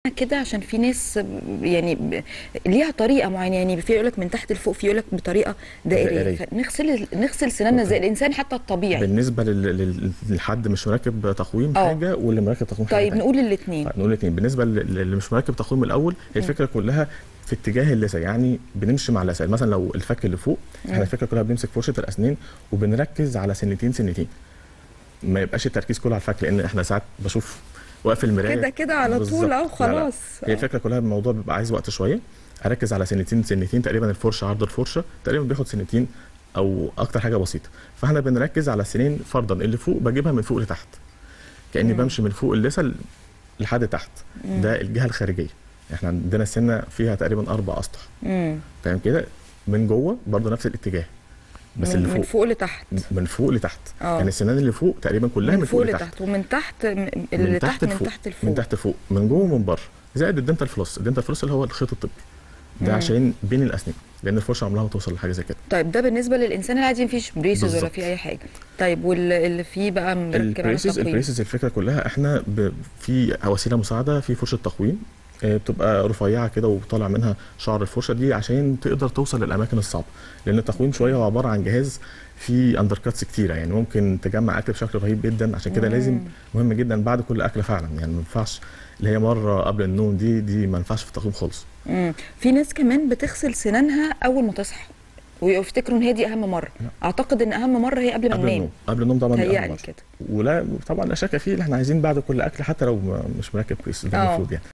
كده عشان في ناس يعني ب- ليها طريقه معينه يعني في يقول لك من تحت لفوق في يقول لك بطريقه دائريه دائرية. فنغسل نغسل سناننا زي الانسان حتى الطبيعي بالنسبه لل- لل- للحد مش مركب تقويم آه. حاجه واللي مركب تقويم حاجه طيب تانية. نقول الاثنين طيب نقول الاثنين بالنسبه لل- للي مش مركب تقويم الاول هي الفكره كلها في اتجاه اللثه يعني بنمشي مع اللثه مثلا لو الفك اللي فوق احنا الفكره كلها بنمسك فرشه الاسنان وبنركز على سنتين سنتين ما يبقاش التركيز كله على الفك لان احنا ساعات بشوف واقف المرايه كده كده على طول بالظبط. اهو لا، لا. خلاص هي الفكره كلها الموضوع بيبقى عايز وقت شويه اركز على سنتين سنتين تقريبا الفرشه عرض الفرشه تقريبا بياخد سنتين او اكتر حاجه بسيطه فاحنا بنركز على السنين فرضا اللي فوق بجيبها من فوق لتحت كاني بمشي من فوق اللثه ل- لحد تحت ده الجهه الخارجيه احنا عندنا السنه فيها تقريبا اربع اسطح امم تمام كده من جوه برضه نفس الاتجاه بس من, اللي من فوق فوق لتحت من فوق لتحت آه. يعني السنان اللي فوق تقريبا كلها من فوق لتحت لتحت ومن تحت م- اللي تحت من لفوق. تحت لفوق من تحت لفوق من جوه ومن بره زائد الدنتال فلوس الدنتال فلوس اللي هو الخيط الطبي ده مم. عشان بين الاسنان لان الفرشه عمرها ما توصل لحاجه زي كده طيب ده بالنسبه للانسان العادي مفيش بريسز ولا بالظبط. في اي حاجه طيب واللي فيه بقى مركب على البريسز التقويم البريسز الفكره كلها احنا ب... في وسيله مساعده في فرشه تقويم آه، بتبقى رفيعه كده وطالع منها شعر الفرشه دي عشان تقدر توصل للاماكن الصعبه لان التقويم شويه هو عباره عن جهاز فيه اندر كاتس كتيره يعني ممكن تجمع اكل بشكل رهيب جدا عشان كده لازم مهم جدا بعد كل اكله فعلا يعني ما ينفعش اللي هي مره قبل النوم دي دي ما ينفعش في التقويم خالص امم في ناس كمان بتغسل سنانها اول ما تصحى ويفتكروا ان هي دي اهم مره اعتقد ان اهم مره هي قبل ما قبل ننام النوم قبل النوم طبعا دي أهم تهيألي مرة. كده ولا طبعا لا شك فيه اللي احنا عايزين بعد كل اكل حتى لو ما- مش مركب كويس ده آه. المفروض يعني